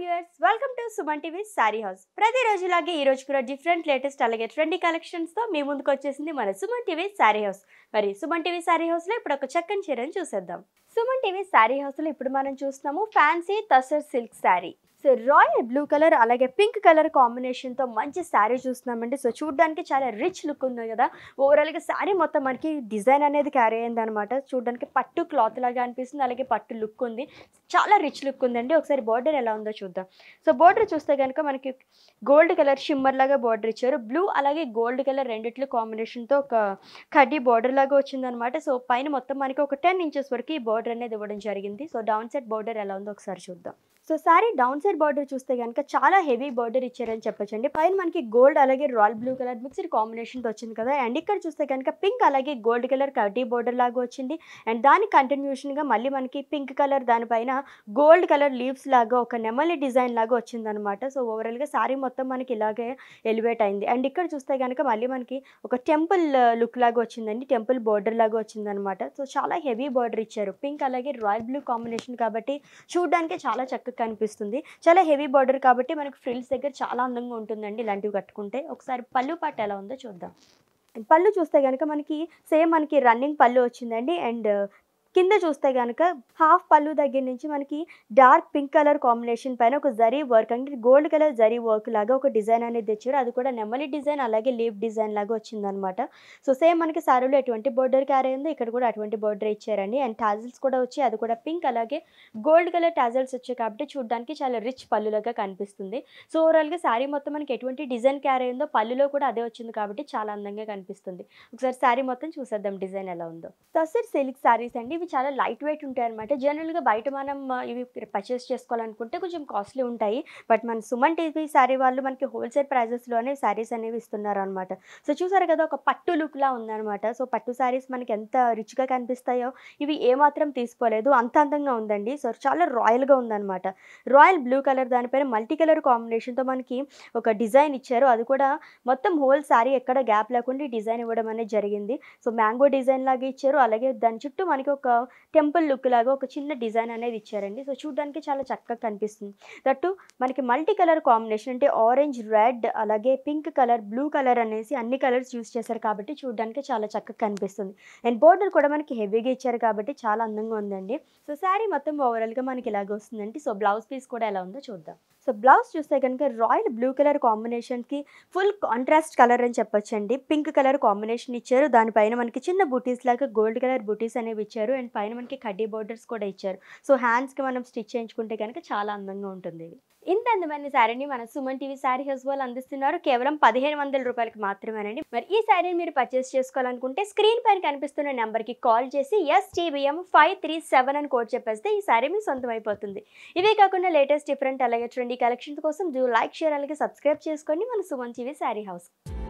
viewers welcome to Suman TV sari house ప్రతిరోజు లాగే ఈ రోజు కూడా డిఫరెంట్ లేటెస్ట్ అలాగే ట్రెండీ కలెక్షన్స్ తో మీ ముందుకు వచ్చేసింది మన సుమన్ టీవీ సారీ హౌస్ మరి సుమన్ టీవీ సారీ హౌస్ లో ఇప్పుడు ఒక చక్కని చీరని చూసేద్దాం సుమన్ టీవీ సారీ హౌస్ లో ఇప్పుడు మనం చూస్తున్నాము fancy tussar silk sari so royal blue colour అలాగే పింక్ కలర్ కాంబినేషన్ తో మంచి శారీ చూస్తున్నామండి సో చూడడానికి చాలా రిచ్ లుక్ ఉంది కదా ఓవరాల్ గా శారీ మొత్తం మనకి డిజైన్ అనేది క్యారీ అయింది అనమాట చూడడానికి పట్టు క్లాత్ లాగా అనిపిస్తుంది అలాగే పట్టు లుక్ ఉంది చాలా రిచ్ లుక్ ఉందండి ఒకసారి బార్డర్ ఎలా ఉందో చూద్దాం సో బార్డర్ చూస్తే కనుక మనకి గోల్డ్ కలర్ షిమ్మర్ లాగా బార్డర్ ఇచ్చారు బ్లూ అలాగే గోల్డ్ కలర్ రెండిట్లు కాంబినేషన్తో ఒక కడ్డీ బార్డర్ లాగా వచ్చిందనమాట సో పైన మొత్తం మనకి ఒక టెన్ ఇంచెస్ వరకు ఈ బార్డర్ అనేది ఇవ్వడం జరిగింది సో డౌన్ సైడ్ బార్డర్ ఎలా ఉందో ఒకసారి చూద్దాం so sari down side border చూస్తే కనుక చాలా హెవీ బార్డర్ ఇచ్చారని చెప్పొచ్చండి పైన మనకి గోల్డ్ అలాగే రాయల్ బ్లూ కలర్ మిక్స్డ్ కాంబినేషన్తో వచ్చింది కదా అండ్ ఇక్కడ చూస్తే కనుక పింక్ అలాగే గోల్డ్ కలర్ కడ్డీ బార్డర్ లాగా వచ్చింది అండ్ దాని కంటిన్యూషన్గా మళ్ళీ మనకి పింక్ కలర్ దానిపైన గోల్డ్ కలర్ లీవ్స్ లాగా ఒక నెమలి డిజైన్ లాగా వచ్చిందనమాట సో ఓవరాల్గా సారీ మొత్తం మనకి ఇలాగే ఎలివేట్ అయింది అండ్ ఇక్కడ చూస్తే కనుక మళ్ళీ మనకి ఒక టెంపుల్ లుక్ లాగా వచ్చిందండి టెంపుల్ బార్డర్ లాగా వచ్చిందనమాట సో చాలా హెవీ బార్డర్ ఇచ్చారు పింక్ అలాగే రాయల్ బ్లూ కాంబినేషన్ కాబట్టి చూడడానికి చాలా చక్కగా కనిపిస్తుంది చాలా హెవీ బార్డర్ కాబట్టి మనకి ఫ్రిల్స్ దగ్గర చాలా అందంగా ఉంటుందండి ఇలాంటివి కట్టుకుంటే ఒకసారి పళ్ళు పాట ఎలా ఉందో చూద్దాం పళ్ళు చూస్తే కనుక మనకి సేమ్ మనకి రన్నింగ్ పళ్ళు వచ్చిందండి అండ్ కింద చూస్తే కనుక హాఫ్ పళ్ళు దగ్గర నుంచి మనకి డార్క్ పింక్ కలర్ కాంబినేషన్ పైన ఒక జరీ వర్క్ అంటే గోల్డ్ కలర్ జరీ వర్క్ లాగా ఒక డిజైన్ అనేది తెచ్చారు అది కూడా నెమలి డిజైన్ అలాగే లీఫ్ డిజైన్ లాగా వచ్చిందనమాట సో సేమ్ మనకి సారీలో ఎటువంటి బోర్డర్ క్యారీ అయిందో ఇక్కడ కూడా అటువంటి బోర్డర్ ఇచ్చారండి అండ్ టాజిల్స్ కూడా వచ్చి అది కూడా పింక్ అలాగే గోల్డ్ కలర్ టాజిల్స్ వచ్చాయి కాబట్టి చూడడానికి చాలా రిచ్ పళ్ళులాగా కనిపిస్తుంది సో ఓవరాల్గా శారీ మొత్తం మనకి ఎటువంటి డిజైన్ క్యారీ అయిందో పళ్ళులో కూడా అదే వచ్చింది కాబట్టి చాలా అందంగా కనిపిస్తుంది ఒకసారి శారీ మొత్తం చూసేద్దాం డిజైన్ ఎలా ఉందో తసర్ సిల్క్ శారీస్ అండి ఇవి చాలా లైట్ వెయిట్ ఉంటాయి అనమాట జనరల్గా బయట మనం ఆ, ఇవి పర్చేస్ చేసుకోవాలనుకుంటే కొంచెం కాస్ట్లీ ఉంటాయి బట్ మన సుమన్ టీవీ శారీ వాళ్ళు మనకి హోల్సేల్ ప్రైజెస్లోనే శారీస్ అనేవి ఇస్తున్నారు అనమాట సో చూసారు కదా ఒక పట్టు లుక్లా ఉందన్నమాట సో పట్టు శారీస్ మనకి ఎంత రిచ్గా కనిపిస్తాయో ఇవి ఏమాత్రం తీసుకోలేదు అంత అందంగా ఉందండి సో చాలా రాయల్గా ఉందన్నమాట రాయల్ బ్లూ కలర్ దానిపైన మల్టీ కలర్ కాంబినేషన్తో మనకి ఒక డిజైన్ ఇచ్చారు అది కూడా మొత్తం హోల్ శారీ ఎక్కడ గ్యాప్ లేకుండా ఈ డిజైన్ ఇవ్వడం అనేది జరిగింది సో మ్యాంగో డిజైన్ లాగా ఇచ్చారు అలాగే దాని చుట్టూ మనకి ఒక టెంపుల్ లుక్ లాగా ఒక చిన్న డిజైన్ అనేది ఇచ్చారండి సో చూడడానికి చాలా చక్కగా కనిపిస్తుంది దట్టు మనకి మల్టీ కలర్ కాంబినేషన్ అంటే ఆరెంజ్ రెడ్ అలాగే పింక్ కలర్ బ్లూ కలర్ అనేసి అన్ని కలర్స్ యూస్ చేశారు కాబట్టి చూడడానికి చాలా చక్కగా కనిపిస్తుంది అండ్ బోర్డర్ కూడా మనకి హెవీగా ఇచ్చారు కాబట్టి చాలా అందంగా ఉందండి సో శారీ మొత్తం ఓవరాల్గా మనకి ఇలాగ వస్తుందండి సో బ్లౌజ్ పీస్ కూడా ఎలా ఉందో చూద్దాం సో బ్లౌజ్ చూస్తే కనుక రాయల్ బ్లూ కలర్ కాంబినేషన్కి ఫుల్ కాంట్రాస్ట్ కలర్ అని చెప్పొచ్చండి పింక్ కలర్ కాంబినేషన్ ఇచ్చారు దానిపైన మనకి చిన్న బూటీస్ లాగా గోల్డ్ కలర్ బూటీస్ అనేవి ఇచ్చారు అండ్ పైన మనకి కడ్డీ బోర్డర్స్ కూడా ఇచ్చారు సో హ్యాండ్స్కి మనం స్టిచ్ చేయించుకుంటే కనుక చాలా అందంగా ఉంటుంది ఇది ఇంత అందమైన శారీని మన సుమన్ టీవీ శారీ హౌస్ వాళ్ళు అందిస్తున్నారు కేవలం పదిహేను వందల రూపాయలకి మాత్రమేనండి మరి ఈ శారీని మీరు పర్చేస్ చేసుకోవాలనుకుంటే స్క్రీన్ పైన కనిపిస్తున్న నెంబర్కి కాల్ చేసి ఎస్టీబీఎం ఫైవ్ త్రీ సెవెన్ అని కోడ్ చెప్పేస్తే ఈ శారీ మీ సొంతం అయిపోతుంది ఇవే కాకుండా లేటెస్ట్ డిఫరెంట్ అలాగే ట్రెండీ కలెక్షన్స్ కోసం డూ లైక్ షేర్ అలాగే సబ్స్క్రైబ్ చేసుకోండి మన సుమన్ టీవీ శారీ హౌస్